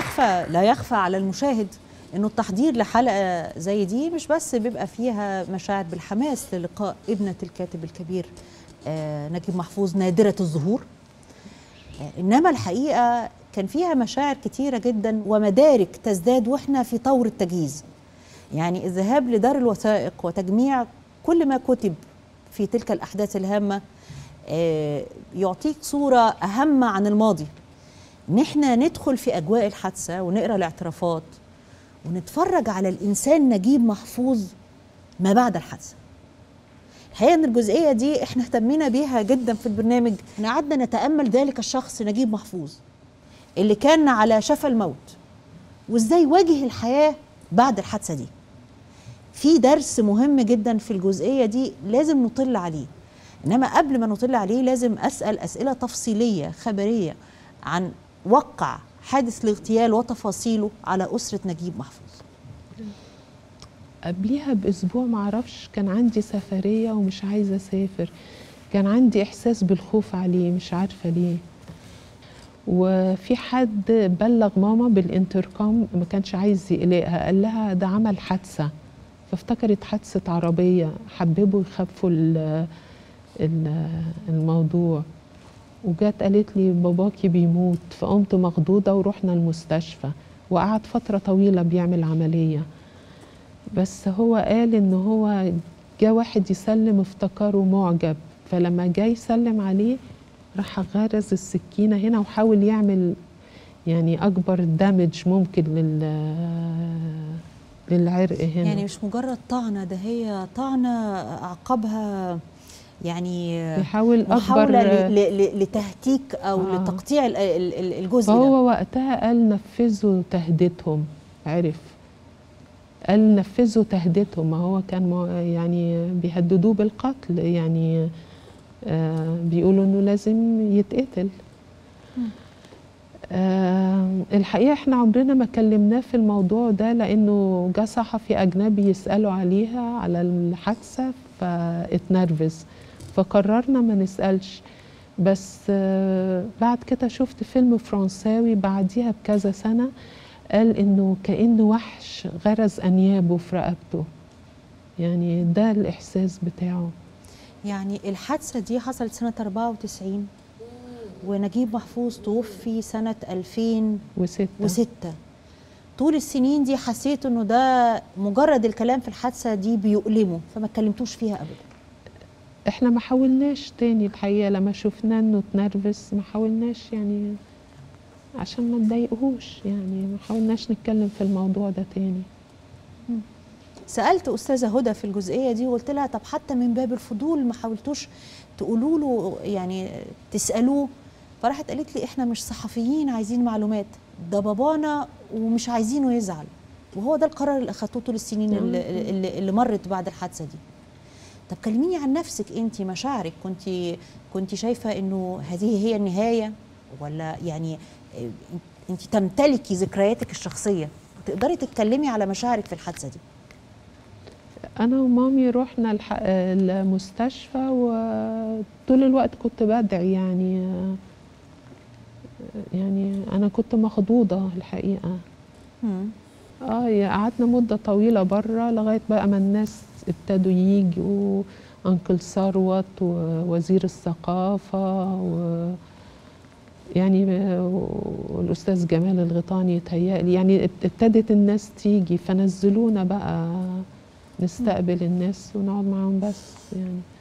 يخفى لا يخفى على المشاهد انه التحضير لحلقه زي دي مش بس بيبقى فيها مشاعر بالحماس للقاء ابنه الكاتب الكبير آه نجيب محفوظ نادره الظهور آه انما الحقيقه كان فيها مشاعر كتيره جدا ومدارك تزداد واحنا في طور التجهيز يعني الذهاب لدار الوثائق وتجميع كل ما كتب في تلك الاحداث الهامه آه يعطيك صوره اهم عن الماضي ان احنا ندخل في اجواء الحادثه ونقرا الاعترافات ونتفرج على الانسان نجيب محفوظ ما بعد الحادثه الحقيقه ان الجزئيه دي احنا اهتمينا بيها جدا في البرنامج احنا قعدنا نتامل ذلك الشخص نجيب محفوظ اللي كان على شفا الموت وازاي واجه الحياه بعد الحادثه دي في درس مهم جدا في الجزئيه دي لازم نطل عليه انما قبل ما نطل عليه لازم اسال اسئله تفصيليه خبريه عن وقع حادث الاغتيال وتفاصيله على أسرة نجيب محفوظ قبليها بأسبوع معرفش كان عندي سفرية ومش عايزة أسافر كان عندي إحساس بالخوف عليه مش عارفة ليه وفي حد بلغ ماما بالانتركام ما كانش عايز يقلقها قال لها ده عمل حادثة فافتكرت حادثة عربية حببوا يخفوا الموضوع وجات قالت لي باباكي بيموت فقمت مخضوضة ورحنا المستشفى وقعد فترة طويلة بيعمل عملية بس هو قال ان هو جا واحد يسلم افتكره معجب فلما جاي يسلم عليه راح غرز السكينة هنا وحاول يعمل يعني أكبر دامج ممكن لل للعرق هنا يعني مش مجرد طعنة ده هي طعنة أعقبها يعني بيحاول محاولة لتهتيك أو آه. لتقطيع الجزء فهو ده هو وقتها قال نفذوا تهديدهم عرف قال نفذوا تهديدهم ما هو كان يعني بيهددوه بالقتل يعني آه بيقولوا انه لازم يتقتل آه الحقيقه احنا عمرنا ما كلمناه في الموضوع ده لانه جه صحفي اجنبي يساله عليها على الحادثه فاتنرفز فقررنا ما نسالش بس آه بعد كده شفت فيلم فرنساوي بعديها بكذا سنه قال انه كانه وحش غرز انيابه في رقبته يعني ده الاحساس بتاعه يعني الحادثه دي حصلت سنه 94 ونجيب محفوظ توفي سنه 2006 وستة. طول السنين دي حسيت انه ده مجرد الكلام في الحادثه دي بيؤلمه فما اتكلمتوش فيها ابدا احنا ما حاولناش تاني الحقيقه لما شفناه انه اتنرفز ما حاولناش يعني عشان ما نضايقهوش يعني ما حاولناش نتكلم في الموضوع ده تاني سالت استاذه هدى في الجزئيه دي وقلت لها طب حتى من باب الفضول ما حاولتوش تقولوا له يعني تسالوه فراحت قالت لي احنا مش صحفيين عايزين معلومات ده بابانا ومش عايزينه يزعل وهو ده القرار اللي اخدته طول السنين اللي, اللي, اللي مرت بعد الحادثه دي طب كلميني عن نفسك انت مشاعرك كنت كنت شايفه انه هذه هي النهايه ولا يعني انت تمتلكي ذكرياتك الشخصيه تقدري تتكلمي على مشاعرك في الحادثه دي انا ومامي رحنا المستشفى وطول الوقت كنت بدعي يعني يعني انا كنت مخضوضه الحقيقه مم. اه قعدنا مده طويله بره لغايه بقى ما الناس ابتدوا يجوا انكل ثروت ووزير الثقافه و يعني والاستاذ جمال الغيطاني يتهيألي يعني ابتدت الناس تيجي فنزلونا بقى نستقبل الناس ونقعد معاهم بس يعني